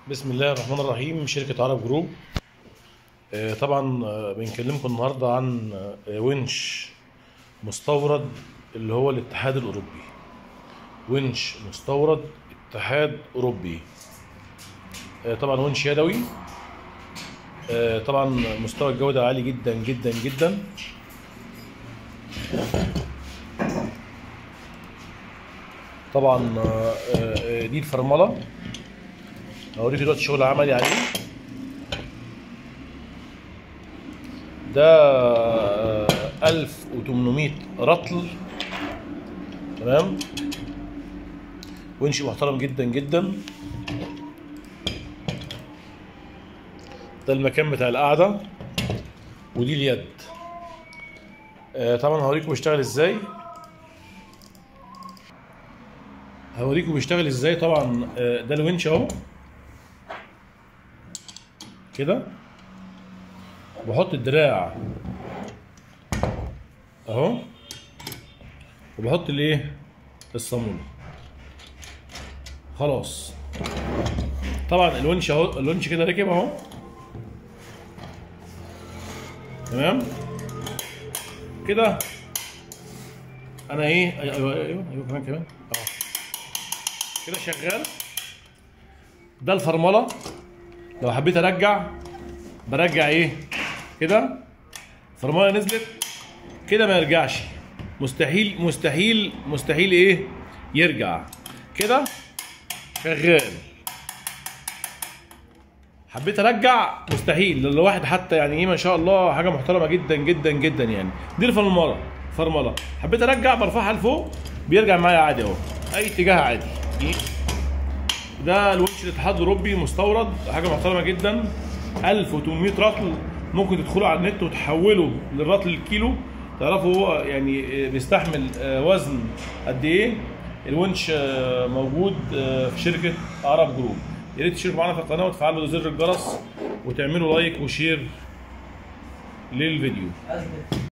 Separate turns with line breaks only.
بسم الله الرحمن الرحيم شركة عرب جروب آه، طبعا آه، بنكلمكم النهاردة عن آه، ونش مستورد اللي هو الاتحاد الأوروبي ونش مستورد اتحاد أوروبي آه، طبعا ونش يدوي آه، طبعا مستوى الجودة عالي جدا جدا جدا طبعا آه، آه، دي الفرملة اوريك دلوقتي شغل عملي عليه ده آه، 1800 رطل تمام ونش محترم جدا جدا ده المكان بتاع القعدة ودي اليد آه، طبعا هوريكم بيشتغل ازاي هوريكم بيشتغل ازاي طبعا آه، ده الونش اهو كده بحط الدراع اهو وبحط الايه الصامولة خلاص طبعا الونش اهو الونش كده ركب اهو تمام كده انا ايه ايوه ايوه ايوه, أيوة كمان كمان اهو كده شغال ده الفرمله لو حبيت ارجع برجع ايه كده فرمله نزلت كده ما يرجعش مستحيل مستحيل مستحيل ايه يرجع كده شغال حبيت ارجع مستحيل لو واحد حتى يعني ايه ما شاء الله حاجه محترمه جدا جدا جدا يعني دي الفرمله فرمله حبيت ارجع برفعها لفوق بيرجع معايا عادي اهو اي اتجاه عادي إيه؟ ده الونش الاتحاد الاوروبي مستورد حاجه محترمه جدا 1800 رطل ممكن تدخلوا على النت وتحولوا للرطل الكيلو تعرفوا هو يعني بيستحمل وزن قد ايه الونش موجود في شركه عرب جروب يا ريت تشتركوا معانا في القناه وتفعلوا زر الجرس وتعملوا لايك وشير للفيديو